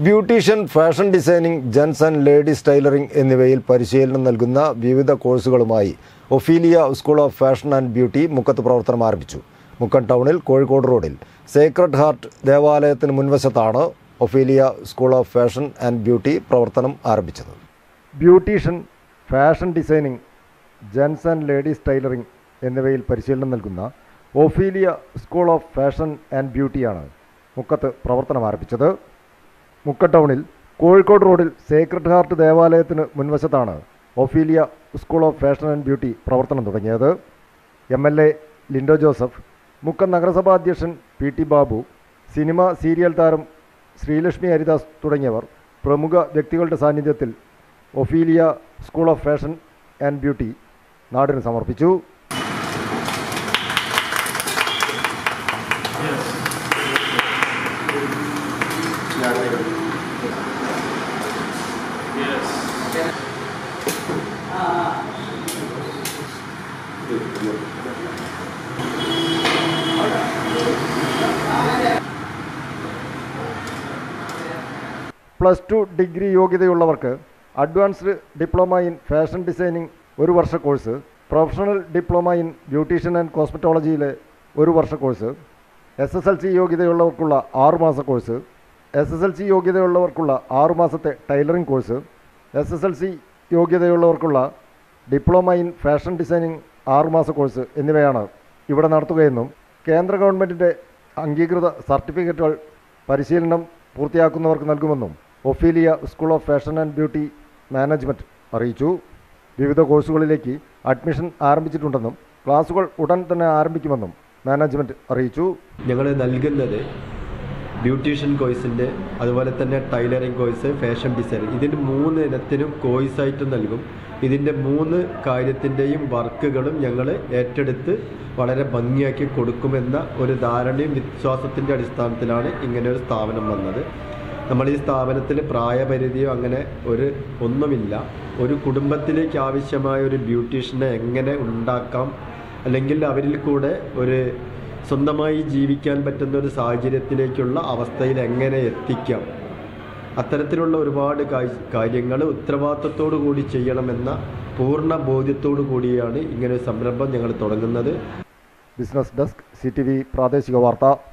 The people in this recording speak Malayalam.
beautician fashion designing gents and ladies tailoring എന്നിവയിൽ പരിശീലനം നൽകുന്ന വിവിധ കോഴ്സുകളുമായി Ophelia school of fashion and beauty മുക്കത്ത് പ്രവർത്തനം ആരംഭിച്ചു മുക്കം ടൗണിൽ കോഴിക്കോട് റോഡിൽ സേക്രഡ് ഹാർട്ട് ദേവാലയത്തിന് മുൻവശത്താണ് Ophelia school of fashion and beauty പ്രവർത്തനം ആരംഭിച്ചത് beautician fashion designing gents and ladies tailoring എന്നിവയിൽ പരിശീലനം നൽകുന്ന Ophelia school of fashion and ബ്യൂട്ടിയാണ് മുക്കത്ത് പ്രവർത്തനം ആരംഭിച്ചത് മുക്ക ടൗണിൽ കോഴിക്കോട് റോഡിൽ സേക്രഡ് ഹാർട്ട് ദേവാലയത്തിന് മുൻവശത്താണ് Ophelia school of fashion and beauty പ്രവർത്തനം തുടങ്ങിയത് M L A Lindo Joseph Mukkam നഗരസഭാ അധ്യക്ഷൻ P T Babu cinema serial താരം ശ്രീലക്ഷ്മി ഹരിദാസ് തുടങ്ങിയവർ പ്രമുഖ വ്യക്തികളുടെ സാന്നിധ്യത്തിൽ Ophelia school of fashion and beauty നാടിന് സമർപ്പിച്ചു പ്ലസ് ടു ഡിഗ്രി യോഗ്യതയുള്ളവർക്ക് advanced diploma in fashion designing ഒരു വർഷ course professional diploma in beautician and കോസ്മെറ്റോളജിയിലെ ഒരു വർഷ course S S L C യോഗ്യതയുള്ളവർക്കുള്ള ആറുമാസ course S S L C യോഗ്യതയുള്ളവർക്കുള്ള ആറുമാസത്തെ tailoring course S S L C യോഗ്യതയുള്ളവർക്കുള്ള ഡിപ്ലോമ ഇൻ ഫാഷൻ ഡിസൈനിങ് ആറുമാസ കോഴ്സ് എന്നിവയാണ് ഇവിടെ നടത്തുകയെന്നും കേന്ദ്ര ഗവൺമെൻറ്റിൻ്റെ അംഗീകൃത സർട്ടിഫിക്കറ്റുകൾ പരിശീലനം പൂർത്തിയാക്കുന്നവർക്ക് നൽകുമെന്നും Ophelia school of fashion and beauty management അറിയിച്ചു വിവിധ കോഴ്സുകളിലേക്ക് അഡ്മിഷൻ ആരംഭിച്ചിട്ടുണ്ടെന്നും ക്ലാസുകൾ ഉടൻ തന്നെ ആരംഭിക്കുമെന്നും മാനേജ്മെൻറ്റ് അറിയിച്ചു ഞങ്ങൾ നൽകുന്നത് ബ്യൂട്ടീഷ്യൻ കോഴ്സിൻ്റെ അതുപോലെ തന്നെ ടൈലറിംഗ് കോഴ്സ് ഫാഷൻ ഡിസൈൻ ഇതിന് മൂന്ന് ഇനത്തിനും കോഴ്സായിട്ട് നൽകും ഇതിൻ്റെ മൂന്ന് കാര്യത്തിൻ്റെയും വർക്കുകളും ഞങ്ങൾ ഏറ്റെടുത്ത് വളരെ ഭംഗിയാക്കി കൊടുക്കുമെന്ന ഒരു ധാരണയും വിശ്വാസത്തിൻ്റെ അടിസ്ഥാനത്തിലാണ് ഇങ്ങനെ ഒരു സ്ഥാപനം വന്നത് നമ്മൾ ഈ സ്ഥാപനത്തിൽ പ്രായപരിധിയോ അങ്ങനെ ഒരു ഒന്നുമില്ല ഒരു കുടുംബത്തിലേക്ക് ആവശ്യമായ ഒരു ബ്യൂട്ടീഷ്യനെ എങ്ങനെ ഉണ്ടാക്കാം അല്ലെങ്കിൽ അവരിൽ കൂടെ ഒരു സ്വന്തമായി ജീവിക്കാൻ പറ്റുന്ന ഒരു സാഹചര്യത്തിലേക്കുള്ള അവസ്ഥയിൽ എങ്ങനെ എത്തിക്കാം അത്തരത്തിലുള്ള ഒരുപാട് കാര്യങ്ങൾ ഉത്തരവാദിത്തത്തോടു കൂടി ചെയ്യണമെന്ന പൂർണ്ണ ബോധ്യത്തോടു കൂടിയാണ് ഇങ്ങനെ ഒരു സംരംഭം ഞങ്ങൾ തുടങ്ങുന്നത് ബിസിനസ് ഡെസ്ക് സി പ്രാദേശിക വാർത്ത